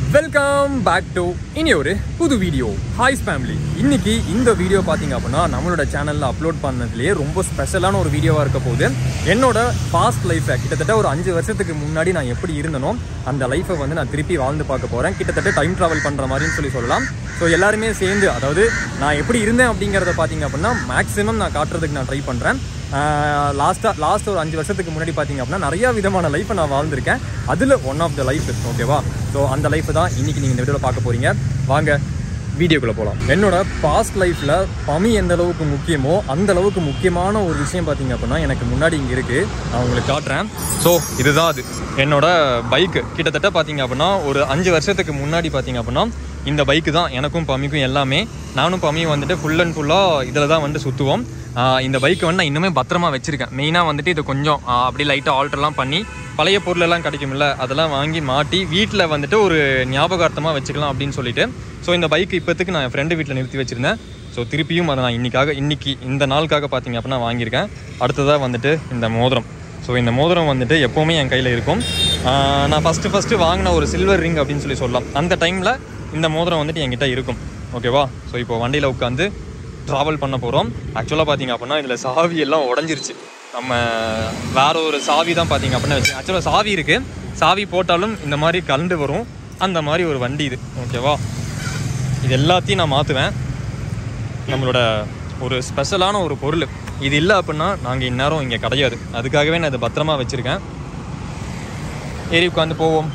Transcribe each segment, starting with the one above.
Welcome back to இனி ஒரு புது வீடியோ ஹாய்ஸ் ஃபேமிலி இன்னைக்கு இந்த வீடியோ பார்த்தீங்க அப்படின்னா நம்மளோட சேனலில் அப்லோட் பண்ணதுலேயே ரொம்ப ஸ்பெஷலான ஒரு வீடியோவாக இருக்க போகுது என்னோட பாஸ்ட் லைஃப்பை கிட்டத்தட்ட ஒரு அஞ்சு வருஷத்துக்கு முன்னாடி நான் எப்படி இருந்தனோ அந்த லைஃப்பை வந்து நான் திருப்பி வாழ்ந்து பார்க்க போகிறேன் கிட்டத்தட்ட டைம் ட்ராவல் பண்ணுற மாதிரின்னு சொல்லி சொல்லலாம் ஸோ எல்லாருமே சேர்ந்து அதாவது நான் எப்படி இருந்தேன் அப்படிங்கிறத பார்த்தீங்க அப்படின்னா மேக்ஸிமம் நான் காட்டுறதுக்கு நான் ட்ரை பண்ணுறேன் லாஸ்ட்டாக லாஸ்ட் ஒரு அஞ்சு வருஷத்துக்கு முன்னாடி பார்த்தீங்க அப்படின்னா நிறைய விதமான லைஃப்பை நான் வாழ்ந்திருக்கேன் அதில் ஒன் ஆஃப் த லைஃப் ஓகேவா ஸோ அந்த லைஃப் தான் இன்னைக்கு நீங்கள் இந்த வீடியோவில் பார்க்க போகிறீங்க வாங்க வீடியோக்குள்ளே போகலாம் என்னோட பாஸ்ட் லைஃப்பில் பமி எந்த அளவுக்கு முக்கியமோ அந்த அளவுக்கு முக்கியமான ஒரு விஷயம் பார்த்தீங்க அப்படின்னா எனக்கு முன்னாடி இங்கே இருக்குது நான் உங்களுக்கு காட்டுறேன் ஸோ இதுதான் அது என்னோட பைக்கு கிட்டத்தட்ட பார்த்தீங்க அப்படின்னா ஒரு அஞ்சு வருஷத்துக்கு முன்னாடி பார்த்தீங்க அப்படின்னா இந்த பைக்கு தான் எனக்கும் பமிக்கும் எல்லாமே நானும் பமியும் வந்துட்டு ஃபுல் அண்ட் ஃபுல்லாக இதில் தான் வந்து சுற்றுவோம் ஆஹ் இந்த பைக்கை வந்து நான் இன்னுமே பத்திரமா வச்சிருக்கேன் மெயினாக வந்துட்டு இது கொஞ்சம் ஆஹ் அப்படியே லைட்டாக ஆல்டர்லாம் பண்ணி பழைய பொருள் எல்லாம் கிடைக்கும்ல அதெல்லாம் வாங்கி மாட்டி வீட்டில் வந்துட்டு ஒரு ஞாபகார்த்தமாக வச்சுக்கலாம் அப்படின்னு சொல்லிட்டு ஸோ இந்த பைக் இப்போத்துக்கு நான் என் ஃப்ரெண்டு வீட்டில் நிறுத்தி வச்சிருந்தேன் ஸோ திருப்பியும் அதை நான் இன்னைக்காக இன்னைக்கு இந்த நாளுக்காக பார்த்தீங்க அப்படின்னா வாங்கியிருக்கேன் அடுத்ததாக வந்துட்டு இந்த மோதிரம் ஸோ இந்த மோதிரம் வந்துட்டு எப்போவுமே என் கையில் இருக்கும் ஆஹ் நான் ஃபஸ்ட்டு ஃபஸ்ட்டு வாங்கின ஒரு சில்வர் ரிங் அப்படின்னு சொல்லி சொல்லலாம் அந்த டைமில் இந்த மோதிரம் வந்துட்டு என்கிட்ட இருக்கும் ஓகேவா ஸோ இப்போ வண்டியில் உட்காந்து ட்ராவல் பண்ண போகிறோம் ஆக்சுவலாக பார்த்தீங்க அப்படின்னா இதில் சாவி எல்லாம் உடஞ்சிருச்சு நம்ம வேற ஒரு சாவி தான் பார்த்தீங்க அப்படின்னா வச்சு ஆக்சுவலாக சாவி இருக்குது சாவி போட்டாலும் இந்த மாதிரி கலண்டு வரும் அந்த மாதிரி ஒரு வண்டி இது ஓகேவா இது எல்லாத்தையும் நான் மாற்றுவேன் நம்மளோட ஒரு ஸ்பெஷலான ஒரு பொருள் இது இல்லை அப்படின்னா நாங்கள் இந்நேரம் இங்கே கிடையாது அதுக்காகவே நான் இதை பத்திரமா வச்சுருக்கேன் ஏறி உட்காந்து போவோம்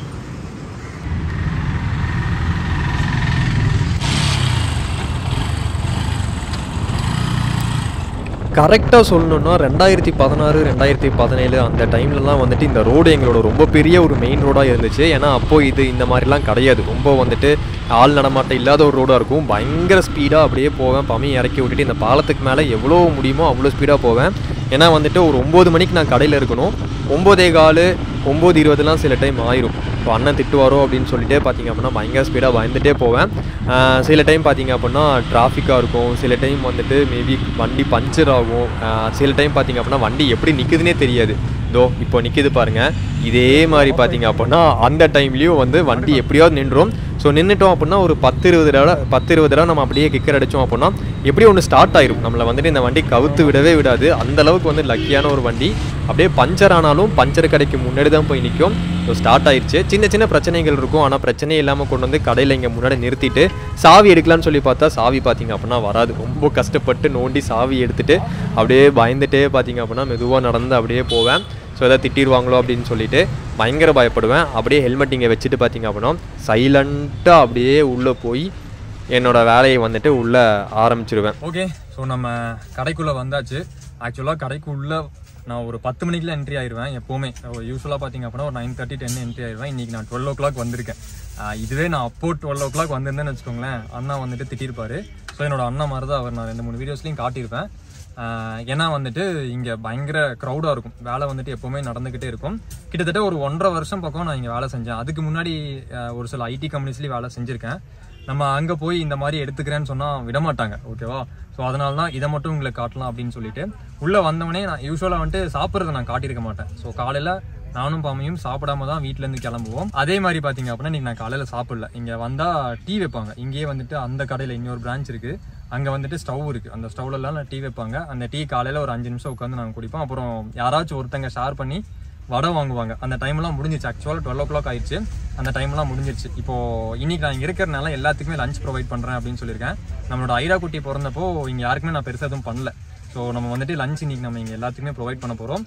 கரெக்டாக சொல்லணுன்னா ரெண்டாயிரத்தி பதினாறு ரெண்டாயிரத்தி பதினேழு அந்த டைம்லலாம் வந்துட்டு இந்த ரோடு எங்களோட ரொம்ப பெரிய ஒரு மெயின் ரோடாக இருந்துச்சு ஏன்னா அப்போது இது இந்த மாதிரிலாம் கிடையாது ரொம்ப வந்துட்டு ஆள் நடமாட்டம் இல்லாத ஒரு ரோடாக இருக்கும் பயங்கர ஸ்பீடாக அப்படியே போவேன் பமி இறக்கி விட்டுட்டு இந்த பாலத்துக்கு மேலே எவ்வளோ முடியுமோ அவ்வளோ ஸ்பீடாக போவேன் ஏன்னா வந்துட்டு ஒரு ஒம்பது மணிக்கு நான் கடையில் இருக்கணும் ஒம்போதே கால் ஒம்பது இருபதுலாம் சில டைம் ஆயிரும் இப்போ அண்ணன் திட்டுவாரோ அப்படின்னு சொல்லிட்டு பார்த்தீங்க அப்படின்னா பயங்கர ஸ்பீடாக பயந்துட்டே போவேன் ஆஹ் சில டைம் பார்த்தீங்க அப்படின்னா டிராஃபிக்காக இருக்கும் சில டைம் வந்துட்டு மேபி வண்டி பஞ்சர் ஆகும் ஆஹ் சில டைம் பார்த்தீங்க அப்படின்னா வண்டி எப்படி நிற்குதுன்னே தெரியாது இதோ இப்போ நிற்கிது பாருங்கள் இதே மாதிரி பார்த்தீங்க அப்படின்னா அந்த டைம்லேயும் வந்து வண்டி எப்படியாவது நின்றும் ஸோ நின்றுட்டோம் அப்படின்னா ஒரு பத்து இருபது தடவை பத்து இருபது தடவை நம்ம அப்படியே கிக்கர் அடித்தோம் அப்படின்னா எப்படியும் ஒன்று ஸ்டார்ட் ஆயிரும் நம்மளை வந்துட்டு இந்த வண்டி கவுத்து விடவே விடாது அந்த அளவுக்கு வந்து லக்கியான ஒரு வண்டி அப்படியே பஞ்சர் ஆனாலும் பஞ்சர் கடைக்கு முன்னாடி தான் போய் நிற்கும் ஸோ ஸ்டார்ட் ஆயிடுச்சு சின்ன சின்ன பிரச்சனைகள் இருக்கும் ஆனால் பிரச்சனையே இல்லாமல் கொண்டு வந்து கடையில் இங்கே முன்னாடி நிறுத்திட்டு சாவி எடுக்கலாம்னு சொல்லி பார்த்தா சாவி பார்த்தீங்க அப்படின்னா வராது ரொம்ப கஷ்டப்பட்டு நோண்டி சாவி எடுத்துட்டு அப்படியே பயந்துட்டே பார்த்தீங்க அப்படின்னா மெதுவாக நடந்து அப்படியே போவேன் ஸோ எதாவது திட்டிடுவாங்களோ அப்படின்னு சொல்லிட்டு பயங்கர பயப்படுவேன் அப்படியே ஹெல்மெட் இங்கே வச்சுட்டு பார்த்தீங்க அப்படின்னா சைலண்ட்டாக அப்படியே உள்ளே போய் என்னோட வேலையை வந்துட்டு உள்ளே ஆரம்பிச்சிருவேன் ஓகே ஸோ நம்ம கடைக்குள்ளே வந்தாச்சு ஆக்சுவலாக கடைக்குள்ளே நான் ஒரு பத்து மணிக்குள்ள என்ட்ரி ஆயிடுவேன் எப்போவுமே யூஸ்வலாக பார்த்தீங்க அப்படின்னா ஒரு நைன் தேர்ட்டி டென் என்ட்ரி ஆயிடுவேன் இன்னைக்கு நான் டுவெல் ஓ கிளாக் வந்திருக்கேன் ஆஹ் இதுவே நான் அப்போ டுவெல் ஓ கிளாக் வந்திருந்தேன்னு வச்சுக்கோங்களேன் அண்ணா வந்துட்டு திட்டிருப்பாரு ஸோ என்னோட அண்ணா மாதிரி தான் அவர் நான் ரெண்டு மூணு வீடியோஸ்லையும் காட்டியிருப்பேன் ஆஹ் ஏன்னா வந்துட்டு இங்கே பயங்கர க்ரௌடாக இருக்கும் வேலை வந்துட்டு எப்போவுமே நடந்துக்கிட்டே இருக்கும் கிட்டத்தட்ட ஒரு ஒன்றரை வருஷம் பக்கம் நான் இங்கே வேலை செஞ்சேன் அதுக்கு முன்னாடி ஆஹ் ஒரு சில ஐடி கம்பெனிஸ்லேயும் வேலை செஞ்சுருக்கேன் நம்ம அங்கே போய் இந்த மாதிரி எடுத்துக்கிறேன்னு சொன்னால் விடமாட்டாங்க ஓகேவா ஸோ அதனால தான் இதை மட்டும் உங்களுக்கு காட்டலாம் அப்படின்னு சொல்லிட்டு உள்ளே வந்தவொடனே நான் யூஸ்வலாக வந்துட்டு சாப்பிட்றத நான் காட்டியிருக்க மாட்டேன் ஸோ காலையில் நானும் பாமையும் சாப்பிடாம தான் வீட்டிலேருந்து கிளம்புவோம் அதே மாதிரி பார்த்தீங்க அப்படின்னா இன்னைக்கு நான் காலையில் சாப்பிடல இங்கே வந்தால் டீ வைப்பாங்க இங்கேயே வந்துட்டு அந்த கடையில் இன்னொரு பிரான்ச் இருக்குது அங்கே வந்துட்டு ஸ்டவ் இருக்குது அந்த ஸ்டவ்லலாம் டீ வைப்பாங்க அந்த டீ காலையில் ஒரு அஞ்சு நிமிஷம் உட்காந்து நாங்கள் குடிப்போம் அப்புறம் யாராச்சும் ஒருத்தங்க ஷேர் பண்ணி வடை வாங்குவாங்க அந்த டைம்லாம் முடிஞ்சிச்சு ஆக்சுவலாக டுவெல் ஓ கிளாக் ஆயிடுச்சு அந்த டைம்லாம் முடிஞ்சிருச்சு இப்போ இன்னைக்கு நான் இங்கே இருக்கிறனால எல்லாத்துக்குமே லஞ்ச் ப்ரொவைட் பண்ணுறேன் அப்படின்னு சொல்லியிருக்கேன் நம்மளோட ஐரா குட்டி பிறந்தப்போ இங்கே யாருக்குமே நான் பெருசாக எதுவும் பண்ணல ஸோ நம்ம வந்துட்டு லஞ்ச் இன்னைக்கு நம்ம இங்கே எல்லாத்துக்குமே ப்ரொவைட் பண்ண போகிறோம்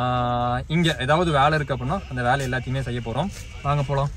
இங்கே ஏதாவது வேலை இருக்கு அப்படின்னா அந்த வேலை எல்லாத்தையுமே செய்ய போகிறோம் வாங்க போகலாம்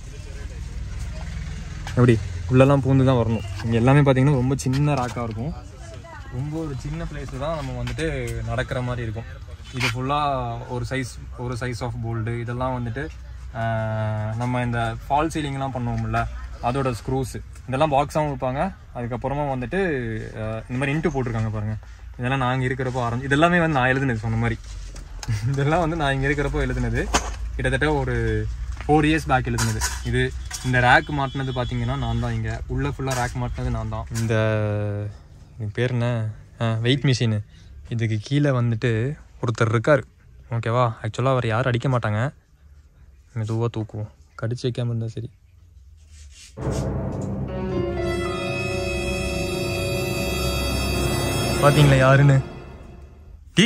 எப்படி உள்ளெல்லாம் பூந்து தான் வரணும் இங்கே எல்லாமே பார்த்தீங்கன்னா ரொம்ப சின்ன ராக்காக இருக்கும் ரொம்ப ஒரு சின்ன பிளேஸ் தான் நம்ம வந்துட்டு நடக்கிற மாதிரி இருக்கும் இது ஃபுல்லாக ஒரு சைஸ் ஒரு சைஸ் ஆஃப் போல்டு இதெல்லாம் வந்துட்டு ஆஹ், நம்ம இந்த ஃபால் சீலிங்லாம் பண்ணுவோம்ல அதோட ஸ்க்ரூஸ் இதெல்லாம் பாக்ஸாகவும் வைப்பாங்க அதுக்கப்புறமா வந்துட்டு ஆஹ், இந்த மாதிரி இன்ட்டு போட்டிருக்காங்க பாருங்க இதெல்லாம் நாங்கள் இருக்கிறப்போ ஆரம்பி இதெல்லாமே வந்து நான் எழுதுனது சொன்ன மாதிரி இதெல்லாம் வந்து நான் இங்கே இருக்கிறப்போ எழுதுனது கிட்டத்தட்ட ஒரு ஃபோர் இயர்ஸ் பேக் எழுதுனது இது இந்த ரேக் மாட்டினது பார்த்தீங்கன்னா நான் தான் இங்கே உள்ளே ஃபுல்லாக ரேக் மாட்டினது நான் தான் இந்த இதுக்கு பேர் என்ன வெயிட் மிஷினு இதுக்கு கீழே வந்துட்டு ஒருத்தர் இருக்கார் ஓகேவா ஆக்சுவலாக அவர் யாரும் அடிக்க மாட்டாங்க மெதுவாக தூக்குவோம் கடிச்சு வைக்காம இருந்தால் சரி பாத்தீங்களா யாருன்னு டீ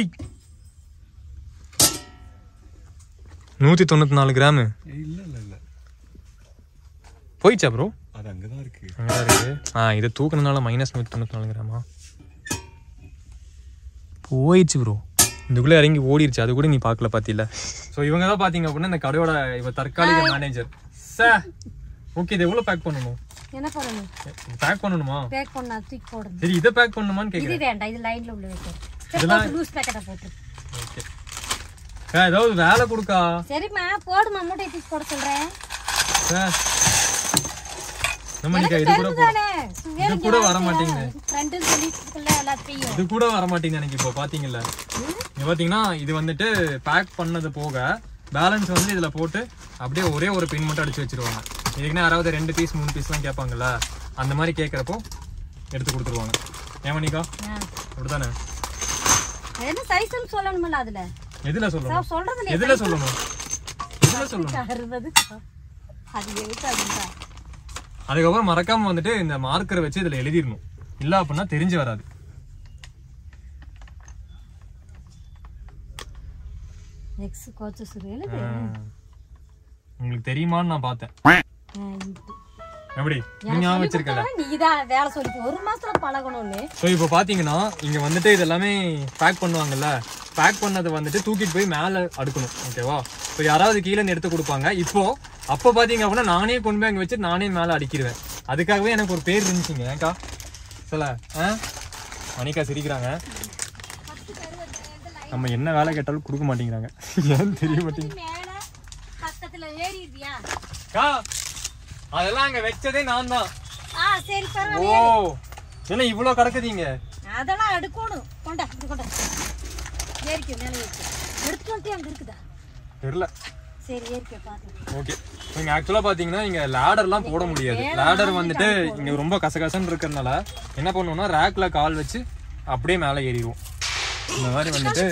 நூத்தி தொண்ணூத்தி நாலு கிராமு இல்ல இல்ல இல்ல போயிடுச்சா ப்ரோ அது அங்கதான் இருக்கு அங்கதான் இருக்கு ஆ இதை தூக்குனதுனால மைனஸ் நூற்றி தொண்ணூற்றி நாலு கிராமா போயிடுச்சு ப்ரோ இதுக்குள்ளே இறங்கி ஓடிடுச்சு அது கூட நீ பார்க்கல பார்த்தில ஸோ இவங்க தான் பார்த்தீங்க அப்படின்னா இந்த கடையோட இவ தற்காலிக மேனேஜர் சார் ஓகே இது எவ்வளோ பேக் பண்ணணும் என்ன பண்ணணும் பேக் பண்ணணுமா பேக் பண்ணா தூக்கி போடணும் சரி இதை பேக் பண்ணணுமான்னு இது கேட்குறேன் வேண்டாம் இது லைன்ல உள்ள வைக்கிறேன் சரி இதெல்லாம்- போட்டு லூஸ் பேக்கெட்டா போட்டு ஓகே ஏதாவது வேலை கொடுக்கா சரிம்மா போடுமா மூட்டை தூக்கி போட சொல்றேன் சார் நம்ம இன்னைக்கு இது கூட போ- தானே இது கூட வர மாட்டேங்குது ஃப்ரெண்டு சொல்லிட்டு இருக்குல்ல எல்லாத்தையும் இது கூட வர மாட்டேங்குது எனக்கு இப்போ பாத்தீங்கல்ல இங்க பாத்தீங்கன்னா இது வந்துட்டு பேக் பண்ணது போக பேலன்ஸ் வந்து இதுல போட்டு அப்படியே ஒரே ஒரு பின் மட்டும் அடிச்சு வச்சிருவாங்க இதுக்குன்னா யாராவது ரெண்டு பீஸ் மூணு பீஸ்லாம் கேட்பாங்கல்ல அந்த மாதிரி கேட்குறப்போ எடுத்து கொடுத்துருவாங்க ஏன் மணிக்கா ஆ. அப்படிதானே அது என்ன சைஸ்னு சொல்லணும்ல அதுல எதுல சொல்லணும் நான் சொல்றது இல்லையா எதுல சொல்லணும் எதுல சொல்லணும் அறுபது அது எதுக்கு அதுதான் அதுக்கப்புறம் மறக்காம வந்துட்டு இந்த மார்க்கரை வச்சு இதுல எழுதிடணும் இல்ல அப்படின்னா தெரிஞ்சு வராது எக்ஸ் கோச்சஸ் எழுது உங்களுக்கு தெரியுமான்னு நான் பார்த்தேன் ஆ, இது. எப்படி நீ எனக்கு ஞாபகம் சொல்லிக் வச்சிருக்கல கொடுத்தா நீதான் வேலை சொல்லி ஒரு மாசத்துல பழகணும்னு ஸோ இப்போ பார்த்தீங்கன்னா இங்கே வந்துட்டு இதெல்லாமே பேக் பண்ணுவாங்கல்ல பேக் பண்ணதை வந்துட்டு தூக்கிட்டு போய் மேலே அடுக்கணும் ஓகேவா ஸோ யாராவது கீழே இருந்து எடுத்து கொடுப்பாங்க இப்போ அப்போ பார்த்தீங்க அப்படின்னா நானே கொண்டு போய் அங்கே வச்சு நானே மேலே அடிக்கிடுவேன் அதுக்காகவே எனக்கு ஒரு பேர் இருந்துச்சுங்க ஏன்க்கா சொல்ல ஆ மணிக்கா சிரிக்கிறாங்க நம்ம என்ன வேலை கேட்டாலும் கொடுக்க மாட்டேங்கிறாங்க ஏன்னு தெரிய மாட்டேங்குது மேல பக்கத்துல ஏறிடுவியா அக்கா அதெல்லாம் அங்கே வச்சதே நான் தான் ஆ சரி ஓ பரவாயில்ல என்ன இவ்வளோ கிடக்குதீங்க அதெல்லாம் எடுக்கணும் கொண்டா இது கொண்டா ஏறிக்க மேல ஏறிக்க எடுத்து வந்து அங்க இருக்குதா தெரியல சரி ஏறிக்க பாத்து ஓகே நீங்க ஆக்சுவலா பாத்தீங்கன்னா இங்க லேடர்லாம் போட முடியாது லேடர் வந்துட்டு இங்க ரொம்ப கசகசன்னு இருக்கிறதுனால என்ன பண்ணுவோம்னா ரேக்ல கால் வச்சு அப்படியே மேலே ஏறிடுவோம் இந்த மாதிரி வந்துட்டு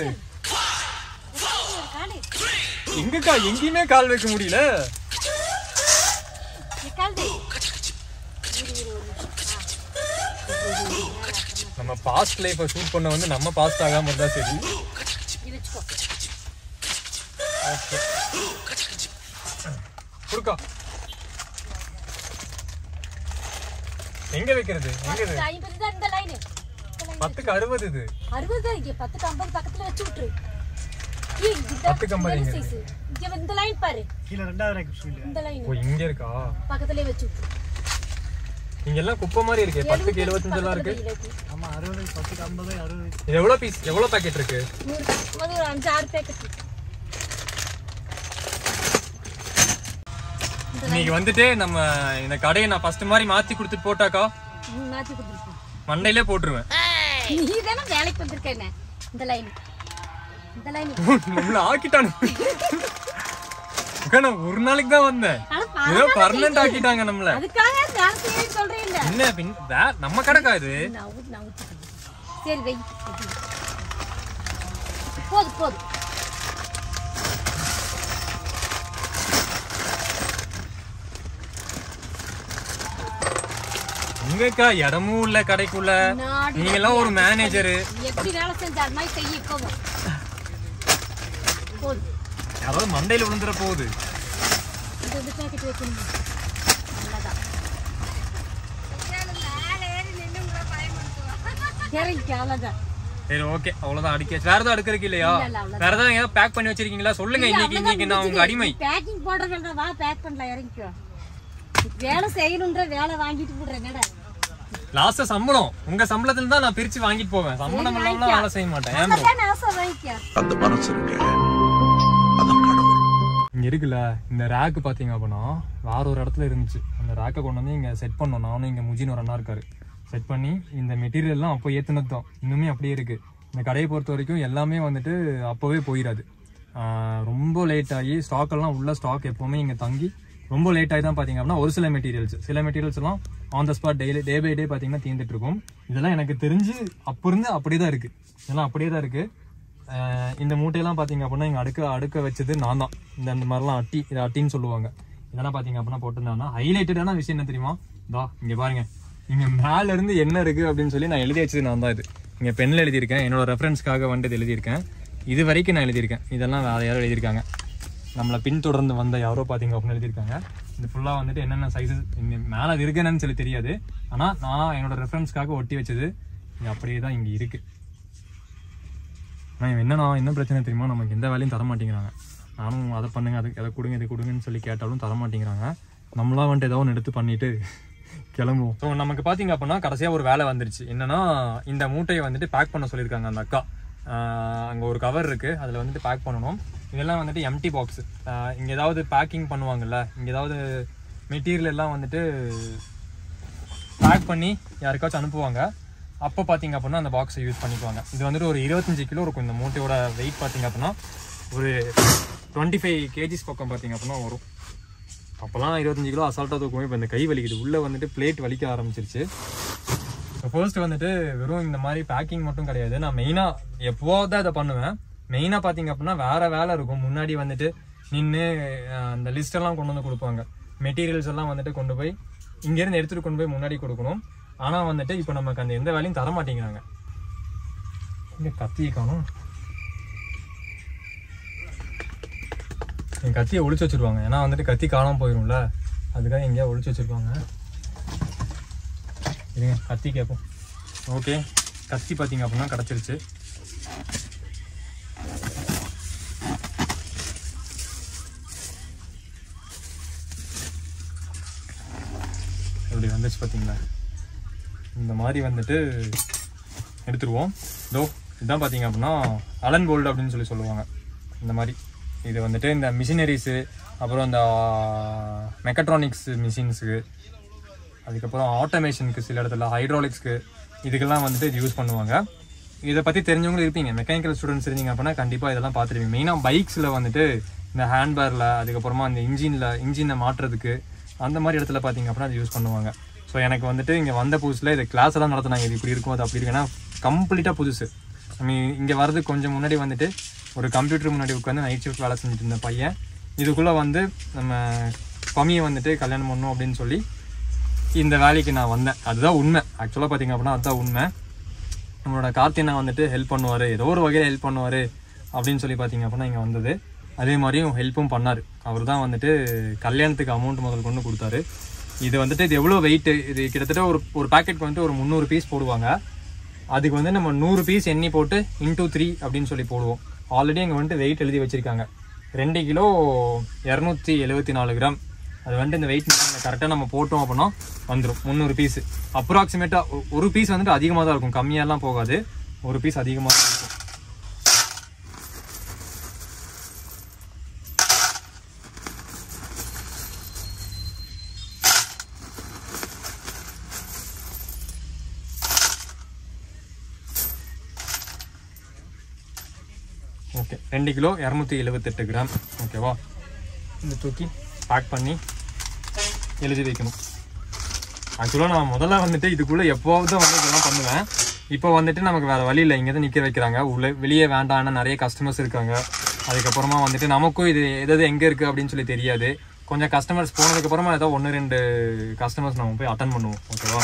காலு எங்கக்கா எங்கேயுமே கால் வைக்க முடியல நீ கால் வை. நம்ம பாஸ்ட் லைஃபை ஷூட் பண்ண வந்து நம்ம பாஸ்ட் ஆகாம இருந்தா சரி நீ வச்சுக்கோ ஓகே கொடுக்கா எங்க வைக்கிறது எங்க இது பத்து ஐம்பது தான் இந்த லைனு பத்துக்கு அறுபது இது அறுபது தான் இங்க பத்துக்கு ஐம்பது பக்கத்துல வச்சு விட்டுரு ஏய், இதுதான் பத்துக்கு ஐம்பது சின்ன எங்க size. இங்க வந்து இந்த லைன் பாரு கீழே ரெண்டாவது ரேக் சொல்லு இந்த லைன் ஓ இங்க இருக்கா பக்கத்துலயே வச்சு விட்டுரு இங்க எல்லாம் குப்பை மாதிரி இருக்கே பத்துக்கு எழுபத்தஞ்சு எல்லாம் இருக்கு ஆமா அறுபது பத்துக்கு ஐம்பது அறுபது இது எவ்வளவு பீஸ் எவ்வளவு பாக்கெட் இருக்கு நூறு அது ஒரு அஞ்சு ஆறு பேக்கெட் இன்னைக்கு வந்துட்டு நம்ம இந்த கடையை நான் ஃபர்ஸ்ட் மாதிரி மாத்தி கொடுத்துட்டு போட்டாக்கா மாத்தி கொடுத்துருக்கோம் மண்டையிலே போட்டுருவேன் நீ தானே வேலைக்கு வந்திருக்க என்ன இந்த லைன் இந்த லைன் நம்மள ஆக்கிட்டானு அக்கா, நான் ஒரு நாளைக்கு தான் வந்தேன் ஆனா ஏதோ பர்மனன்ட் ஆக்கிட்டாங்க நம்மள அதுக்காக நேரத்தையே சொல்றேன் இல்ல என்ன பின் வே- நம்ம கடைக்கா இது நான் ஊத்து- நான் ஊத்திக்கிறேன். சரி வை போதும் போதும் எங்கக்கா இடமும் இல்ல கடைக்குள்ள நாடி நீங்க எல்லாம் ஒரு மேனேஜரு நீ எப்படி வேலை செஞ்ச அது மாதிரி செய்ய போதும் போதும் யாராவது மண்டையில விழுந்துற போகுது இது வந்து பேக்கெட் வைக்கணும் நல்லதான் இறங்கி அவ்வளோதான் சரி ஓகே அவ்வளவுதான் அடிக்க வேற எதாவது அடுக்கிறதுக்கு இல்லையா இல்ல, இல்ல, அவ்வளவுதான். வேற ஏதாவது ஏதாவது பேக் பண்ணி வச்சிருக்கீங்களா சொல்லுங்க இன்னைக்கு இன்னைக்கு நான் உங்க அடிமை பேக்கிங் போடுறதுல வா பேக் பண்ணலாம் இறங்கிக்கோ வேலை செய்யணுன்ற வேலை வாங்கிட்டு போடுறேன் என்னடா லாஸ்ட் சம்பளம் உங்க சம்பளத்துல தான் நான் பிரிச்சு வாங்கிட்டு போவேன் சம்பளம் இல்லாம வேலை செய்ய மாட்டேன் ஏன் bro? அதான் ஆசை வாங்கிக்கோ அந்த மனசு இருக்கு அதான் கடவுள் இங்க இருக்குல்ல இந்த ரேக்கு பாத்தீங்க அப்படின்னா வேற ஒரு இடத்துல இருந்துச்சு அந்த ரேக்கை கொண்டு வந்து இங்க செட் பண்ணோம் நானும் இங்க முஜின் ஒரு அண்ணா இருக்காரு செட் பண்ணி இந்த மெட்டீரியல்லாம் அப்போ ஏத்துனது தான் இன்னுமே அப்படியே இருக்கு இந்த கடையை பொறுத்த வரைக்கும் எல்லாமே வந்துட்டு அப்போவே போயிடாது ஆஹ் ரொம்ப லேட் ஆகி ஸ்டாக் எல்லாம் உள்ள ஸ்டாக் எப்பவுமே இங்க தங்கி ரொம்ப லேட் ஆகி தான் பாத்தீங்க அப்படின்னா ஒரு சில மெட்டீரியல்ஸ் சில மெட்டீரியல்ஸ் எல்லாம் on the spot daily day by day பாத்தீங்கன்னா தீர்ந்துட்டு இருக்கும் இதெல்லாம் எனக்கு தெரிஞ்சு அப்போ இருந்து அப்படியே தான் இருக்கு இதெல்லாம் அப்படியே தான் இருக்கு ஆஹ் இந்த மூட்டையெல்லாம் பார்த்தீங்க அப்படின்னா இங்கே அடுக்க அடுக்க வச்சது நான் தான் இந்த இந்த மாதிரிலாம் அட்டி இது அட்டின்னு சொல்லுவாங்க இதெல்லாம் பாத்தீங்க அப்படின்னா போட்டிருந்தாங்கன்னா ஹைலைட்டடான விஷயம் என்ன தெரியுமா இதோ இங்க பாருங்க இங்க மேல இருந்து என்ன இருக்கு அப்படின்னு சொல்லி நான் எழுதி வச்சது நான் தான் இது இங்க பென்ல எழுதியிருக்கேன் என்னோட ரெஃபரன்ஸ்க்காக வந்துட்டு எழுதியிருக்கேன் இது வரைக்கும் நான் எழுதியிருக்கேன் இதெல்லாம் வேற யாரோ எழுதியிருக்காங்க நம்மளை பின்தொடர்ந்து வந்த யாரோ பாத்தீங்க அப்படின்னு எழுதியிருக்காங்க இது ஃபுல்லா வந்துட்டு என்னென்ன சைஸஸ் இங்க மேல அது இருக்குன்னு சொல்லி தெரியாது ஆனா நான் என்னோட ரெஃபரன்ஸ்க்காக ஒட்டி வச்சது இங்க அப்படியே தான் இங்க இருக்கு ஆனால் என்னன்னா என்ன பிரச்சனை தெரியுமா நமக்கு எந்த வேலையும் தர மாட்டேங்கிறாங்க நானும் அதை பண்ணுங்க அது அதை கொடுங்க இது கொடுங்கன்னு சொல்லி கேட்டாலும் தர மாட்டேங்கிறாங்க நம்மளா வந்துட்டு ஏதோ ஒன்று எடுத்து பண்ணிட்டு கிளம்புவோம் ஸோ நமக்கு பார்த்தீங்க அப்படின்னா கடைசியாக ஒரு வேலை வந்துருச்சு என்னன்னா இந்த மூட்டையை வந்துட்டு பேக் பண்ண சொல்லியிருக்காங்க அந்த அக்கா அங்கே ஒரு கவர் இருக்கு அதில் வந்துட்டு பேக் பண்ணணும் இதெல்லாம் வந்துட்டு எம்டி பாக்ஸ் இங்கே ஏதாவது பேக்கிங் பண்ணுவாங்கல்ல இங்கே ஏதாவது மெட்டீரியல் எல்லாம் வந்துட்டு பேக் பண்ணி யாருக்காச்சும் அனுப்புவாங்க அப்போ பார்த்தீங்க அப்படின்னா அந்த பாக்ஸை யூஸ் பண்ணிக்குவாங்க இது வந்துட்டு ஒரு இருபத்தஞ்சு கிலோ இருக்கும் இந்த மூட்டையோட வெயிட் பார்த்தீங்க அப்படின்னா ஒரு டுவெண்ட்டி ஃபைவ் கேஜிஸ் பக்கம் பார்த்தீங்க அப்படின்னா வரும் அப்போல்லாம் இருபத்தஞ்சு கிலோ அசால்ட்டாக தூக்கும் இப்போ இந்த கை வலிக்குது உள்ளே வந்துட்டு பிளேட் வலிக்க ஆரம்பிச்சிருச்சு ஃபர்ஸ்ட் வந்துட்டு வெறும் இந்த மாதிரி பேக்கிங் மட்டும் கிடையாது நான் மெயினாக எப்போவாவது தான் இதை பண்ணுவேன் மெயினாக பார்த்தீங்க அப்படின்னா வேற வேலை இருக்கும் முன்னாடி வந்துட்டு நின்று அந்த லிஸ்ட் எல்லாம் கொண்டு வந்து கொடுப்பாங்க மெட்டீரியல்ஸ் எல்லாம் வந்துட்டு கொண்டு போய் இங்கேருந்து எடுத்துகிட்டு கொண்டு போய் முன்னாடி கொடுக்கணும் ஆனால் வந்துட்டு இப்போ நமக்கு அந்த எந்த வேலையும் தர மாட்டேங்கிறாங்க இங்கே கத்தியை காணும் என் கத்தியை ஒளிச்சு வச்சிருவாங்க ஏன்னா வந்துட்டு கத்தி காணாம போயிரும்ல அதுக்காக எங்கேயா ஒளிச்சு வச்சிருப்பாங்க இருங்க கத்தி கேட்போம் ஓகே கத்தி பார்த்தீங்க அப்படின்னா கிடச்சிருச்சு இப்படி வந்துச்சு பார்த்தீங்களா இந்த மாதிரி வந்துட்டு எடுத்துருவோம் இதோ இதுதான் பார்த்தீங்க அப்படின்னா அலன் போல்டு அப்படின்னு சொல்லி சொல்லுவாங்க இந்த மாதிரி இது வந்துட்டு இந்த மிஷினரிஸு அப்புறம் இந்த மெக்கட்ரானிக்ஸ் மிஷின்ஸுக்கு அதுக்கப்புறம் ஆட்டோமேஷனுக்கு சில இடத்துல ஹைட்ராலிக்ஸ்க்கு இதுக்கெல்லாம் வந்துட்டு இது யூஸ் பண்ணுவாங்க இதை பற்றி தெரிஞ்சவங்களும் இருப்பீங்க மெக்கானிக்கல் ஸ்டூடெண்ட்ஸ் இருந்தீங்க அப்படின்னா கண்டிப்பாக இதெல்லாம் பார்த்துருப்பீங்க மெயினாக பைக்ஸில் வந்துட்டு இந்த ஹேண்ட்பேரில் அதுக்கப்புறமா இந்த இன்ஜினில் இன்ஜினை மாட்டுறதுக்கு அந்த மாதிரி இடத்துல பார்த்தீங்க அப்படின்னா அது யூஸ் பண்ணுவாங்க ஸோ எனக்கு வந்துட்டு இங்கே வந்த புதுசில் இது கிளாஸ் எல்லாம் நடத்துனாங்க இது இப்படி இருக்கும் அது அப்படி இருக்கு ஏன்னா கம்ப்ளீட்டாக புதுசு ஐ மீன் இங்கே வர்றதுக்கு கொஞ்சம் முன்னாடி வந்துட்டு ஒரு கம்ப்யூட்டர் முன்னாடி உட்காந்து நைட் ஷிஃப்ட் வேலை செஞ்சுட்டு இருந்த பையன் இதுக்குள்ளே வந்து நம்ம பமியை வந்துட்டு கல்யாணம் பண்ணணும் அப்படின்னு சொல்லி இந்த வேலைக்கு நான் வந்தேன் அதுதான் உண்மை ஆக்சுவலாக பார்த்தீங்க அப்படின்னா அதுதான் உண்மை நம்மளோட கார்த்தினா வந்துட்டு ஹெல்ப் பண்ணுவார் ஏதோ ஒரு வகையில் ஹெல்ப் பண்ணுவார் அப்படின்னு சொல்லி பார்த்தீங்க அப்படின்னா இங்கே வந்தது அதே மாதிரியும் ஹெல்ப்பும் பண்ணார் அவர் தான் வந்துட்டு கல்யாணத்துக்கு அமௌண்ட் முதல் கொண்டு கொடுத்தாரு இது வந்துட்டு இது எவ்வளோ வெயிட் இது கிட்டத்தட்ட ஒரு ஒரு பாக்கெட் வந்துட்டு ஒரு முந்நூறு பீஸ் போடுவாங்க அதுக்கு வந்து நம்ம நூறு பீஸ் எண்ணி போட்டு இன்டூ த்ரீ அப்படின்னு சொல்லி போடுவோம் ஆல்ரெடி அங்கே வந்துட்டு வெயிட் எழுதி வச்சிருக்காங்க ரெண்டு கிலோ இரநூத்தி எழுபத்தி நாலு கிராம் அது வந்துட்டு இந்த வெயிட் கரெக்டாக நம்ம போட்டோம் அப்படின்னா வந்துடும் முந்நூறு பீஸ் அப்ராக்சிமேட்டாக ஒரு பீஸ் வந்துட்டு அதிகமாக தான் இருக்கும் கம்மியாலாம் போகாது ஒரு பீஸ் அதிகமாக தான் இருக்கும் ஓகே ரெண்டு கிலோ இரநூத்தி எழுபத்தெட்டு கிராம் ஓகேவா இந்த தூக்கி பேக் பண்ணி எழுதி வைக்கணும் ஆக்சுவலாக நான் முதல்ல வந்துட்டு இதுக்குள்ளே எப்போவாவது தான் வந்து இதெல்லாம் பண்ணுவேன் இப்போ வந்துட்டு நமக்கு வேறு வழி இல்லை இங்கே தான் நிற்க வைக்கிறாங்க உள்ள வெளியே வேண்டாம்னா நிறைய கஸ்டமர்ஸ் இருக்காங்க அதுக்கப்புறமா வந்துட்டு நமக்கும் இது எதாவது எங்கே இருக்குது அப்படின்னு சொல்லி தெரியாது கொஞ்சம் கஸ்டமர்ஸ் போனதுக்கப்புறமா ஏதோ ஒன்று ரெண்டு கஸ்டமர்ஸ் நம்ம போய் அட்டன் பண்ணுவோம் ஓகேவா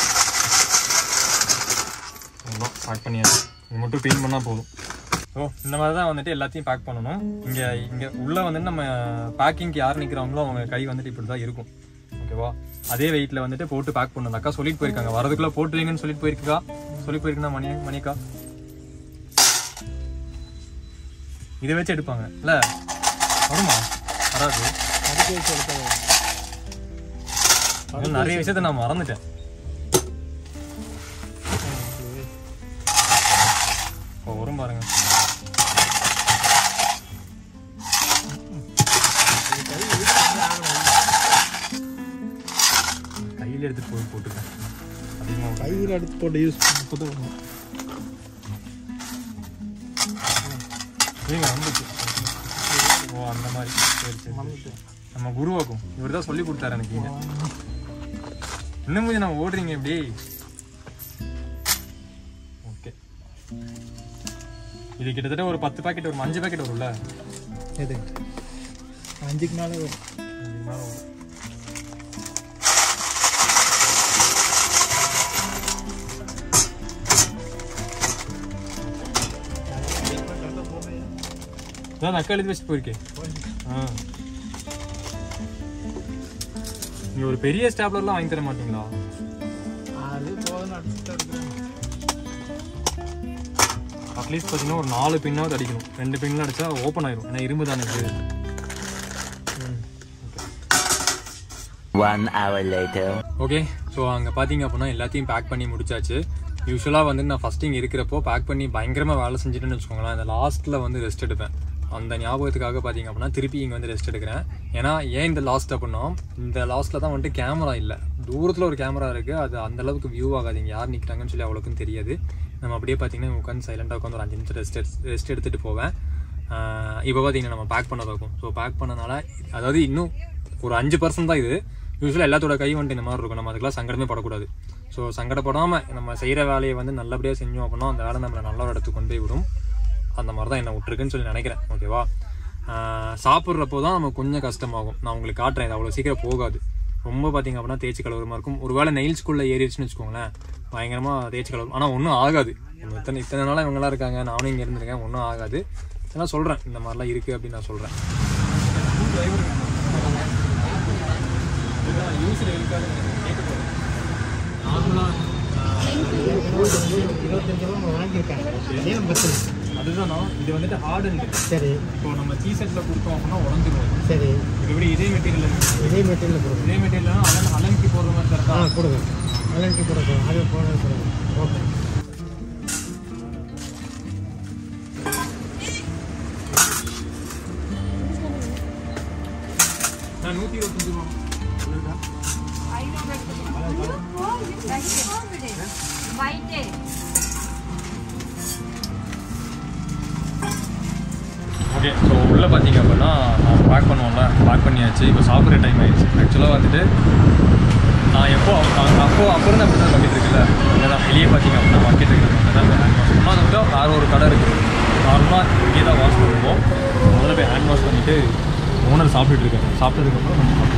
அவ்வளோதான் பேக் பண்ணியாச்சு இது மட்டும் க்ளீன் பண்ணால் போதும் ஸோ இந்த மாதிரி தான் வந்துட்டு எல்லாத்தையும் பேக் பண்ணணும் இங்கே இங்கே உள்ளே வந்துட்டு நம்ம பேக்கிங்க்கு யார் நிற்கிறாங்களோ அவங்க கை வந்துட்டு இப்படி தான் இருக்கும் ஓகேவா அதே வெயிட்டில் வந்துட்டு போட்டு பேக் பண்ணணும் அந்த அக்கா சொல்லிட்டு போயிருக்காங்க வரதுக்குள்ளே போட்டு வைங்கன்னு சொல்லிட்டு போயிருக்கா சொல்லி போயிருக்கா மணி மணிக்கா இதை வச்சு எடுப்பாங்க இல்லை வருமா வராது இன்னும் நிறைய விஷயத்த நான் மறந்துட்டேன் இப்போ வரும் பாருங்க கையில் எடுத்துட்டு போய் போட்டுருக்கேன் அதிகமாக கையில் எடுத்து போட்டு யூஸ் பண்ண நீங்க வந்துச்சு ஓ அந்த மாதிரி சரி சரி சரி. நம்ம குருவாக்கும் இவர் தான் சொல்லி கொடுத்தாரு எனக்கு இங்க இன்னும் கொஞ்சம் நான் ஓடுறீங்க இப்படி ஓகே இது கிட்டத்தட்ட ஒரு பத்து பாக்கெட் ஒரு அஞ்சு பாக்கெட் வரும்ல எது அஞ்சுக்கு மேலே வரும் மேலே வரும் அதான் அக்கா எழுதி வச்சுட்டு போயிருக்கேன் ஆ நீங்க ஒரு பெரிய ஸ்டாப்லர்லாம் வாங்கி தர மாட்டீங்களா அது போதும் அடிச்சுட்டு இருக்கிறேன் அட்லீஸ்ட் பார்த்தீங்கன்னா ஒரு நாலு பின்னாவது அடிக்கணும் ரெண்டு பின்லாம் அடிச்சா ஓப்பன் ஆயிரும் ஏன்னா இரும்பு தானே இது One hour later. Okay so அங்கே பார்த்தீங்க அப்படின்னா எல்லாத்தையும் பேக் பண்ணி முடிச்சாச்சு யூஸ்வலாக வந்து நான் ஃபஸ்ட் இங்கே இருக்கிறப்போ பேக் பண்ணி பயங்கரமாக வேலை செஞ்சுட்டேன்னு வச்சுக்கோங்களேன் அந்த லாஸ்ட்டில் வந்து ரெஸ்ட் எடுப்பேன் அந்த ஞாபகத்துக்காக பார்த்தீங்க அப்படின்னா திருப்பி இங்கே வந்து ரெஸ்ட் எடுக்கிறேன் ஏன்னா ஏன் இந்த லாஸ்ட் அப்படின்னா இந்த லாஸ்ட்டில் தான் வந்துட்டு கேமரா இல்லை தூரத்தில் ஒரு கேமரா இருக்குது அது அந்த அளவுக்கு வியூ ஆகாது இங்கே யார் நிற்கிறாங்கன்னு சொல்லி அவ்வளோக்கும் தெரியாது நம்ம அப்படியே பார்த்தீங்கன்னா உட்காந்து சைலண்டாக உட்காந்து ஒரு அஞ்சு நிமிஷம் ரெஸ்ட் ரெஸ்ட் எடுத்துகிட்டு போவேன் இப்போ பார்த்தீங்கன்னா நம்ம பேக் பண்ண பார்க்கும் ஸோ பேக் பண்ணனால அதாவது இன்னும் ஒரு அஞ்சு பர்சன்ட் தான் இது யூஸ்வலாக எல்லாத்தோட கை வந்துட்டு இந்த மாதிரி இருக்கும் நம்ம அதுக்கெல்லாம் சங்கடமே படக்கூடாது ஸோ சங்கடப்படாமல் நம்ம செய்கிற வேலையை வந்து நல்லபடியாக செஞ்சோம் அப்படின்னா அந்த வேலை நம்மளை நல்ல ஒரு இடத்துக்கு கொண்டு போய் விடும் அந்த மாதிரி தான் என்ன விட்டுருக்குன்னு சொல்லி நினைக்கிறேன் ஓகேவா சாப்பிட்றப்போ தான் நமக்கு கொஞ்சம் கஷ்டமாகும் நான் உங்களுக்கு காட்டுறேன் இது அவ்வளோ சீக்கிரம் போகாது ரொம்ப பார்த்தீங்க அப்படின்னா தேய்ச்சி கலவரமாக இருக்கும் ஒருவேளை நெயில்ஸ்குள்ளே ஏறிடுச்சுன்னு வச்சுக்கோங்களேன் பயங்கரமாக தேய்ச்சி கலவரம் ஆனால் ஒன்றும் ஆகாது இத்தனை இத்தனை நாளாக இவங்களாம் இருக்காங்க நானும் இங்கே இருந்திருக்கேன் ஒன்றும் ஆகாது இதெல்லாம் சொல்கிறேன் இந்த மாதிரிலாம் இருக்குது அப்படின்னு நான் சொல்கிறேன் இருபத்தஞ்சு ரூபா வாங்கியிருக்கேன் ஏன் பத்து அதுதானா இது வந்துட்டு ஹார்டுன்னு சரி இப்போ நம்ம சீ செட்டில் கொடுத்தோம் அப்படின்னா உடஞ்சிரும் சரி இது எப்படி இதே மெட்டீரியல் இதே மெட்டீரியல் கொடுங்க இதே மெட்டீரியல் அலன் அலன்கி போடுற மாதிரி ஆ கரெக்டாக கொடுங்க அலன்ட்டி கொடுங்க அது போட கொடுங்க ஓகே நான் நூற்றி இருபத்தஞ்சு ரூபா ஓகே ஸோ உள்ளே பார்த்தீங்க அப்படின்னா நான் பேக் பண்ணுவோம்ல பேக் பண்ணியாச்சு இப்போ சாப்பிட்ற டைம் ஆயிடுச்சு ஆக்சுவலாக வந்துட்டு நான் எப்போ நான் அப்போ அப்போ இருந்து அப்படி தான் பக்கெட் இருக்குல்ல அங்கே தான் வெளியே பார்த்தீங்க அப்படின்னா பக்கெட் இருக்கிறது அங்கே தான் ஹேண்ட் வாஷ் பண்ணோம் அதை விட்டா வேறு ஒரு கடை இருக்குது நார்மலாக இங்கே தான் வாஷ் பண்ணுவோம் முதல்ல போய் ஹேண்ட் வாஷ் பண்ணிவிட்டு ஓனர் சாப்பிட்டுட்டு இருக்காரு சாப்பிட்டதுக்கப்புறம் நம்ம சாப்பிடுவோம்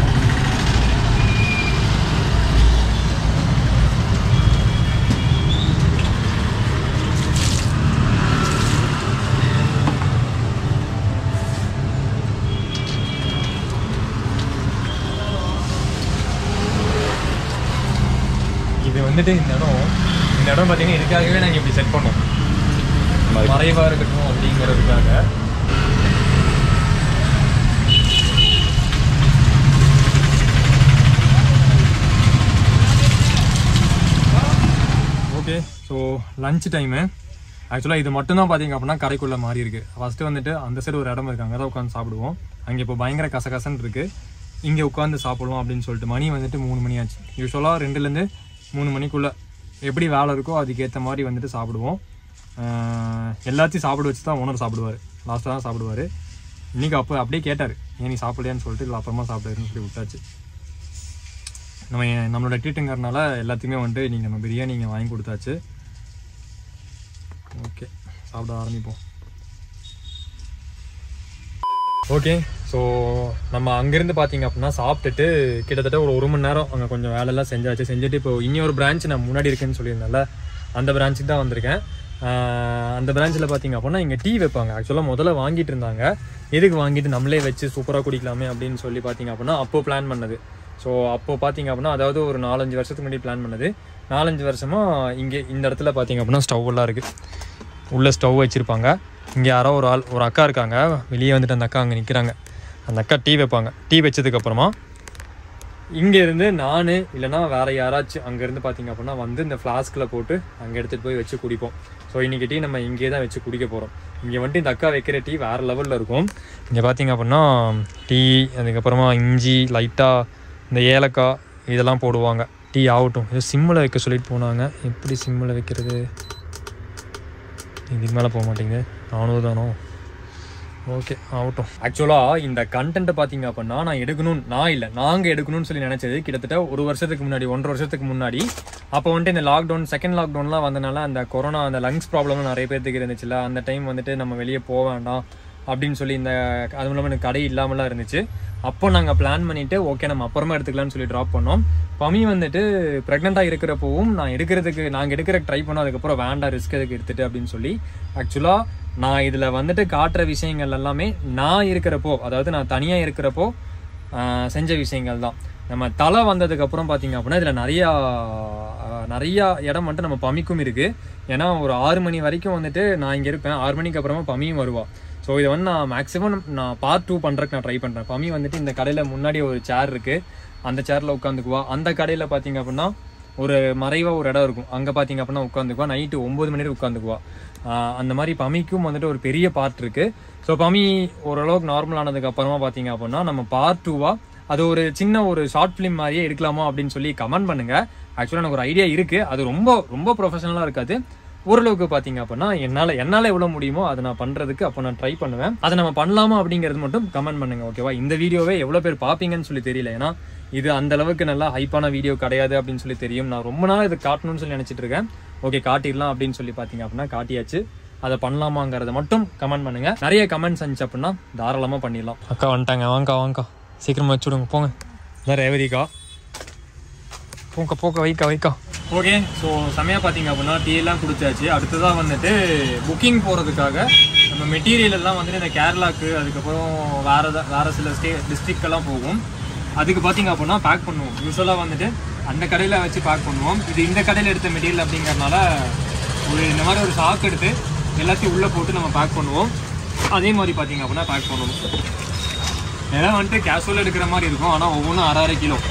இது வந்துட்டு இந்த இடம் இந்த இடம் பார்த்தீங்கன்னா இதுக்காகவே நாங்கள் இப்படி செட் பண்ணோம் மறைவாக இருக்கட்டும் அப்படிங்கிறதுக்காக ஓகே ஸோ லஞ்ச் டைமு ஆக்சுவலாக இது மட்டும்தான் பார்த்தீங்க அப்படின்னா கடைக்குள்ளே மாறி இருக்கு ஃபஸ்ட்டு வந்துட்டு அந்த சைடு ஒரு இடம் இருக்கு அங்கே தான் உட்காந்து சாப்பிடுவோம் அங்கே இப்போ பயங்கர கசகசன்னு இருக்கு இங்கே உட்காந்து சாப்பிடலாம் அப்படின்னு சொல்லிட்டு மணி வந்துட்டு மூணு மணி ஆச்சு யூஸ்வலாக ரெண்டுலேருந்து மூணு மணிக்குள்ளே எப்படி வேலை இருக்கோ அதுக்கேற்ற மாதிரி வந்துட்டு சாப்பிடுவோம் ஆஹ் எல்லாத்தையும் சாப்பிட வச்சு தான் ஓனர் சாப்பிடுவார் லாஸ்ட்டாக தான் சாப்பிடுவார் இன்றைக்கி அப்போ அப்படியே கேட்டார் ஏன் நீ சாப்பிடலையான்னு சொல்லிட்டு இல்லை அப்புறமா சாப்பிடுன்னு சொல்லி விட்டாச்சு நம்ம ஏன் நம்மளோட ட்ரீட்டுங்கிறனால எல்லாத்தையுமே வந்துட்டு நீங்கள் நம்ம பிரியாணி இங்கே வாங்கி கொடுத்தாச்சு ஓகே சாப்பிட ஆரம்பிப்போம் ஓகே ஸோ நம்ம அங்கேருந்து பார்த்தீங்க அப்படின்னா சாப்பிட்டுட்டு கிட்டத்தட்ட ஒரு ஒரு மணி நேரம் அங்கே கொஞ்சம் வேலையெல்லாம் செஞ்சாச்சு செஞ்சுட்டு இப்போ இன்னொரு பிரான்ச் நான் முன்னாடி இருக்கேன்னு சொல்லியிருந்தேன்ல அந்த பிரான்ச்சுக்கு தான் வந்திருக்கேன் ஆஹ் அந்த பிரான்ச்சில் பார்த்தீங்க அப்படின்னா இங்கே டீ வைப்பாங்க ஆக்சுவலாக முதல்ல வாங்கிட்டு இருந்தாங்க எதுக்கு வாங்கிட்டு நம்மளே வச்சு சூப்பராக குடிக்கலாமே அப்படின்னு சொல்லி பார்த்தீங்க அப்படின்னா அப்போ பிளான் பண்ணது ஸோ அப்போ பார்த்தீங்க அப்படின்னா அதாவது ஒரு நாலஞ்சு வருஷத்துக்கு முன்னாடி பிளான் பண்ணது நாலஞ்சு வருஷமாக இங்கே இந்த இடத்துல பார்த்தீங்க அப்படின்னா ஸ்டவ் எல்லாம் இருக்குது உள்ள ஸ்டவ் வச்சுருப்பாங்க இங்கே யாரோ ஒரு ஆள் ஒரு அக்கா இருக்காங்க வெளியே வந்துட்டு அந்த அக்கா அங்கே நிற்கிறாங்க அந்த அக்கா டீ வைப்பாங்க டீ வச்சதுக்கப்புறமா இங்கேருந்து நான் இல்லைனா வேறு யாராச்சும் அங்கேருந்து பார்த்தீங்க அப்படின்னா வந்து இந்த ஃப்ளாஸ்கில் போட்டு அங்கே எடுத்துகிட்டு போய் வச்சு குடிப்போம் ஸோ இன்றைக்கி டீ நம்ம இங்கே தான் வச்சு குடிக்க போகிறோம் இங்கே வந்துட்டு இந்த அக்கா வைக்கிற டீ வேறு லெவலில் இருக்கும் இங்கே பார்த்தீங்க அப்படின்னா டீ அதுக்கப்புறமா இஞ்சி லைட்டாக இந்த ஏலக்காய் இதெல்லாம் போடுவாங்க டீ ஆகட்டும் இது சிம்மில் வைக்க சொல்லிட்டு போனாங்க எப்படி சிம்மில் வைக்கிறது இதுக்கு மேலே போக மாட்டேங்குது நானூறு தானோ ஓகே ஆகட்டும் ஆக்சுவலாக இந்த கண்டென்ட்டை பார்த்தீங்க அப்படின்னா நான் எடுக்கணும் நான் இல்லை நாங்கள் எடுக்கணும்னு சொல்லி நினச்சது கிட்டத்தட்ட ஒரு வருஷத்துக்கு முன்னாடி ஒன்றரை வருஷத்துக்கு முன்னாடி அப்போ வந்துட்டு இந்த லாக்டவுன் செகண்ட் லாக்டவுன்லாம் வந்தனால அந்த கொரோனா அந்த லங்ஸ் ப்ராப்ளம் நிறைய பேர்த்துக்கு இருந்துச்சுல்ல அந்த டைம் வந்துட்டு நம்ம வெளியே போக வேண்டாம் அப்படின்னு சொல்லி இந்த அதுவும் இல்லாமல் எனக்கு கடை இல்லாமலாம் இருந்துச்சு அப்போ நாங்கள் பிளான் பண்ணிட்டு ஓகே நம்ம அப்புறமா எடுத்துக்கலாம்னு சொல்லி ட்ராப் பண்ணோம் பமி வந்துட்டு ப்ரெக்னெண்ட்டாக இருக்கிறப்பவும் நான் எடுக்கிறதுக்கு நாங்கள் எடுக்கிற ட்ரை பண்ணோம் அதுக்கப்புறம் வேண்டாம் ரிஸ்க் எதுக்கு எடுத்துட்டு அப்படின்னு சொல்லி ஆக்சுவலாக நான் இதில் வந்துட்டு காட்டுற விஷயங்கள் எல்லாமே நான் இருக்கிறப்போ அதாவது நான் தனியாக இருக்கிறப்போ ஆஹ், செஞ்ச விஷயங்கள் தான் நம்ம தலை வந்ததுக்கு அப்புறம் பார்த்தீங்க அப்படின்னா இதில் நிறையா ஆஹ், நிறையா இடம் வந்துட்டு நம்ம பமிக்கும் இருக்குது ஏன்னா ஒரு ஆறு மணி வரைக்கும் வந்துட்டு நான் இங்கே இருப்பேன் ஆறு மணிக்கு அப்புறமா பமியும் வருவா ஸோ இதை வந்து நான் மேக்ஸிமம் நான் பார்ட் டூ பண்ணுறதுக்கு நான் ட்ரை பண்ணுறேன் பமி வந்துட்டு இந்த கடையில் முன்னாடி ஒரு சேர் இருக்குது அந்த சேரில் உட்காந்துக்குவா அந்த கடையில் பார்த்தீங்க அப்படின்னா ஒரு மறைவாக ஒரு இடம் இருக்கும் அங்கே பார்த்தீங்க அப்படின்னா உட்காந்துக்குவா நைட்டு ஒம்பது மணி வரைக்கும் உட்காந்துக்குவா ஆஹ் அந்த மாதிரி பமிக்கும் வந்துட்டு ஒரு பெரிய பார்ட் இருக்குது ஸோ பமி ஓரளவுக்கு நார்மல் ஆனதுக்கு அப்புறமா பார்த்தீங்க அப்படின்னா நம்ம பார்ட் டூவாக அது ஒரு சின்ன ஒரு ஷார்ட் ஃபிலிம் மாதிரியே எடுக்கலாமா அப்படின்னு சொல்லி கமெண்ட் பண்ணுங்க ஆக்சுவலாக எனக்கு ஒரு ஐடியா இருக்குது அது ரொம்ப ரொம்ப ப்ரொஃபஷனலாக இருக்காது ஓரளவுக்கு பார்த்தீங்க அப்படின்னா என்னால் என்னால் எவ்வளோ முடியுமோ அதை நான் பண்ணுறதுக்கு அப்போ நான் ட்ரை பண்ணுவேன் அதை நம்ம பண்ணலாமா அப்படிங்கிறது மட்டும் கமெண்ட் பண்ணுங்க ஓகேவா இந்த வீடியோவே எவ்வளோ பேர் பார்ப்பீங்கன்னு சொல்லி தெரியல ஏன்னா இது அந்த அளவுக்கு நல்லா ஹைப்பான வீடியோ கிடையாது அப்படின்னு சொல்லி தெரியும் நான் ரொம்ப நாள் இது காட்டணும்னு சொல்லி நினச்சிட்டு இருக்கேன் ஓகே காட்டிடலாம் அப்படின்னு சொல்லி பார்த்தீங்க அப்படின்னா காட்டியாச்சு அதை பண்ணலாமாங்கிறத மட்டும் கமெண்ட் பண்ணுங்க நிறைய கமெண்ட்ஸ் இருந்துச்சு அப்படின்னா தாராளமாக பண்ணிடலாம் அக்கா வந்துட்டாங்க வாங்கக்கா வாங்கக்கா சீக்கிரமா வச்சு விடுங்க போங்க இதான் ரேவதிக்கா போங்க போக்க வைக்கா வைக்கா ஓகே ஸோ செமையாக பார்த்தீங்க அப்படின்னா டீ எல்லாம் குடிச்சாச்சு அடுத்ததாக வந்துட்டு புக்கிங் போகிறதுக்காக நம்ம மெட்டீரியல் எல்லாம் வந்துட்டு இந்த கேரளாக்கு அதுக்கப்புறம் வேற எதா- வேற சில ஸ்டே டிஸ்ட்ரிக்ட்கெல்லாம் போகும் அதுக்கு பார்த்தீங்க அப்படின்னா பேக் பண்ணுவோம் யூஸ்வலாக வந்துட்டு அந்த கடையில் வச்சு பேக் பண்ணுவோம் இது இந்த கடையில் எடுத்த மெட்டீரியல் அப்படிங்கறதுனால ஒரு இந்த மாதிரி ஒரு சாக்கு எடுத்து எல்லாத்தையும் உள்ளே போட்டு நம்ம பேக் பண்ணுவோம் அதே மாதிரி பார்த்தீங்க அப்படின்னா பேக் பண்ணுவோம் இதெல்லாம் வந்துட்டு கேஷுவல் எடுக்கிற மாதிரி இருக்கும் ஆனால் ஒவ்வொன்றும் அரை அரை கிலோ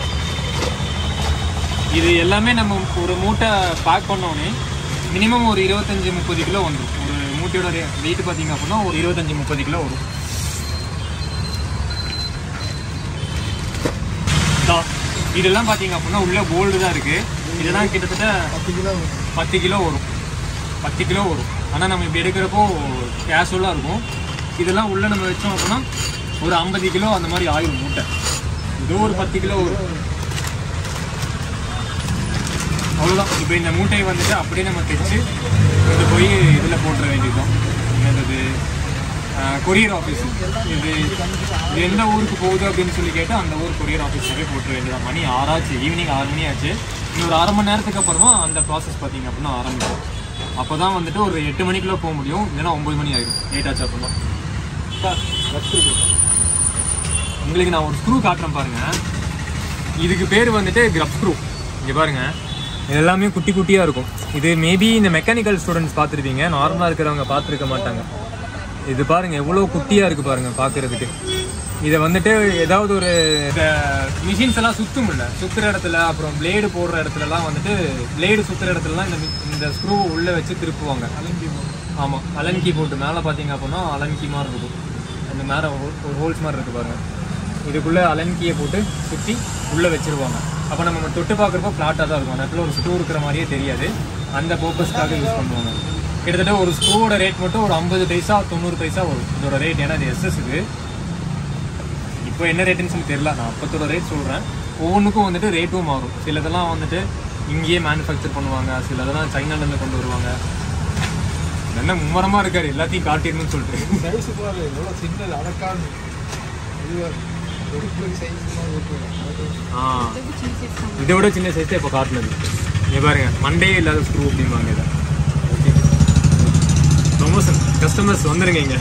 இது எல்லாமே நம்ம ஒரு மூட்டை பேக் பண்ணோடனே மினிமம் ஒரு இருபத்தஞ்சி முப்பது கிலோ வந்துடும் ஒரு மூட்டையோட வெயிட் பார்த்தீங்க அப்படின்னா ஒரு இருபத்தஞ்சி முப்பது கிலோ வரும் இதா, இதெல்லாம் பார்த்தீங்க அப்படின்னா உள்ள கோல்டு தான் இருக்கு இதெல்லாம் கிட்டத்தட்ட பத்து கிலோ பத்து கிலோ வரும் பத்து கிலோ வரும் ஆனால் நம்ம இப்படி எடுக்கிறப்போ கேஷுவலாக இருக்கும் இதெல்லாம் உள்ள நம்ம வச்சோம் அப்படின்னா ஒரு ஐம்பது கிலோ அந்த மாதிரி ஆயிரும் மூட்டை இது ஒரு பத்து கிலோ வரும் அவ்வளோதான் இப்போ இந்த மூட்டையை வந்துட்டு அப்படியே நம்ம தைச்சு கொண்டு போய் இதில் போட்டுற வேண்டியதுதான் என்னது கொரியர் ஆஃபீஸ் இது இது எந்த ஊருக்கு போகுது அப்படின்னு சொல்லி கேட்டு அந்த ஊர் கொரியர் ஆஃபீஸ்ல போய் போட்டுற வேண்டியதான் மணி ஆறாச்சு ஈவினிங் ஆறு மணி ஆச்சு இன்னொரு அரை மணி நேரத்துக்கு அப்புறமா அந்த ப்ராசஸ் பார்த்தீங்க அப்படின்னா ஆரம்பிக்கும் அப்போ தான் வந்துட்டு ஒரு எட்டு மணிக்குள்ள போக முடியும் இல்லைன்னா ஒம்பது மணி ஆகிடும் லேட் ஆச்சு அப்படின்னா சார், வச்சிருக்கு. உங்களுக்கு நான் ஒரு ஸ்க்ரூ காட்டுறேன் பாருங்க இதுக்கு பேர் வந்துட்டு கிரப் ஸ்க்ரூ இங்க பாருங்க இது எல்லாமே குட்டி குட்டியா இருக்கும் இது மேபி இந்த மெக்கானிக்கல் ஸ்டூடெண்ட்ஸ் பார்த்துருப்பீங்க நார்மலா இருக்கிறவங்க பார்த்துருக்க மாட்டாங்க இது பாருங்க எவ்வளவு குட்டியா இருக்கு பாருங்க பார்க்கிறதுக்கு இதை வந்துட்டு ஏதாவது ஒரு இந்த மிஷின்ஸ் எல்லாம் சுத்தும் இல்ல சுத்துற இடத்துல அப்புறம் பிளேடு போடுற இடத்துலலாம் வந்துட்டு பிளேடு சுத்துற இடத்துலலாம் இந்த mi- இந்த ஸ்க்ரூ உள்ள வச்சு திருப்புவாங்க அலங்கி ஆமா அலங்கி போட்டு மேலே பார்த்தீங்க அப்படின்னா அலங்கி மாதிரி இருக்கும் அந்த மேலே ஒரு ஹோல்ஸ் மாதிரி இருக்கு பாருங்க இதுக்குள்ள அலன்கியை போட்டு சுற்றி உள்ளே வச்சிருவாங்க அப்போ நம்ம தொட்டு பார்க்குறப்போ ஃப்ளாட்டாக தான் இருக்கும் அந்த இடத்துல ஒரு ஸ்க்ரூ இருக்கிற மாதிரியே தெரியாது அந்த பர்பஸ்க்காக யூஸ் பண்ணுவாங்க கிட்டத்தட்ட ஒரு ஸ்க்ரூவோட ரேட் மட்டும் ஒரு ஐம்பது பைசா தொண்ணூறு பைசா வரும் இதோட ரேட் ஏன்னா இது எஸ்எஸ்க்கு இப்போ என்ன ரேட்டுன்னு சொல்லி தெரியல நான் அப்பத்தோட ரேட் சொல்கிறேன் ஒவ்வொன்றுக்கும் வந்துட்டு ரேட்டும் மாறும் சிலதெல்லாம் வந்துட்டு இங்கேயே மேனுஃபேக்சர் பண்ணுவாங்க சிலதெல்லாம் சைனாலேருந்து கொண்டு வருவாங்க என்ன மும்மரமாக இருக்காரு எல்லாத்தையும் காட்டிடணும்னு சொல்லிட்டு சைஸ் பாரு எவ்வளோ சின்னது அடக்காது இது ஒரு சைஸ் ஆ இதை விட சின்ன சைஸ் இப்போ காட்டுனது இங்க பாருங்க மண்டே இல்லாத ஸ்க்ரூ அப்படிம்பாங்க இதை ஓகே ப்ரொமோஷன் கஸ்டமர்ஸ் வந்துருங்க இங்க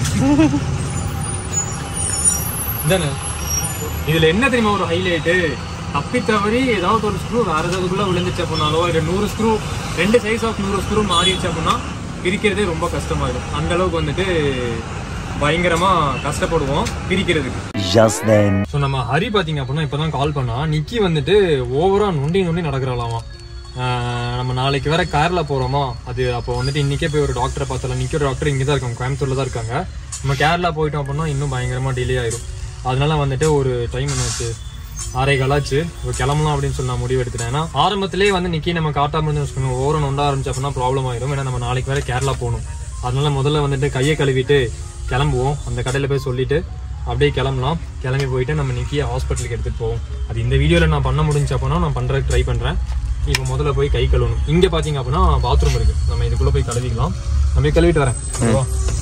இதானே இதுல என்ன தெரியுமா ஒரு ஹைலைட்டு தப்பி தவறி ஏதாவது ஒரு ஸ்க்ரூ வேற ஏதாவதுக்குள்ள விழுந்துச்சு அப்படின்னாலோ இல்லை நூறு ஸ்க்ரூ ரெண்டு சைஸ் ஆஃப் நூறு ஸ்க்ரூ மாறிடுச்சு அப்படின்னா பிரிக்கிறதே ரொம்ப கஷ்டமாயிடும் அந்த அளவுக்கு வந்துட்டு பயங்கரமா கஷ்டப்படுவோம் பிரிக்கிறதுக்கு Just then. ஸோ நம்ம ஹரி பார்த்தீங்க அப்படின்னா இப்போ தான் கால் பண்ணா நிக்கி வந்துட்டு ஓவரா நொண்டி நொண்டி நடக்கிறாளாமா ஆஹ் நம்ம நாளைக்கு வேற கேரளா போறோமா அது அப்போ வந்துட்டு இன்னைக்கே போய் ஒரு டாக்டரை பார்த்தலாம் நிக்கி ஒரு டாக்டர் இங்கே தான் இருக்காங்க கோயம்புத்தூர்ல தான் இருக்காங்க நம்ம கேரளா போயிட்டோம் அப்படின்னா இன்னும் பயங்கரமா டிலே ஆயிரும் அதனால வந்துட்டு ஒரு டைம் என்னாச்சு ஆறே கலாச்சு இப்போ கிளம்பலாம் அப்படின்னு சொல்லி நான் முடிவு எடுத்துட்டேன் ஏன்னா ஆரம்பத்திலே வந்து நிக்கி நம்ம காட்டாம இருந்து வச்சுக்கோங்க ஓரம் நொண்ட ஆரம்பிச்சு அப்படின்னா ப்ராப்ளம் ஆயிரும் ஏன்னா நம்ம நாளைக்கு வேற கேரளா போகணும் அதனால முதல்ல வந்துட்டு கையை கழுவிட்டு கிளம்புவோம் அந்த கடையில் போய் சொல்லிட்டு அப்படியே கிளம்பலாம் கிளம்பி போயிட்டு நம்ம நிக்கி ஹாஸ்பிட்டலுக்கு எடுத்துட்டு போவோம் அது இந்த வீடியோவில் நான் பண்ண முடிஞ்சு அப்படின்னா நான் பண்ணுறதுக்கு ட்ரை பண்ணுறேன் இப்போ முதல்ல போய் கை கழுவணும் இங்கே பார்த்தீங்க அப்படின்னா பாத்ரூம் இருக்கு நம்ம இதுக்குள்ளே போய் கழுவிக்கலாம் நம்ம போய் கழுவிட்டு வரேன் ஓகேவா?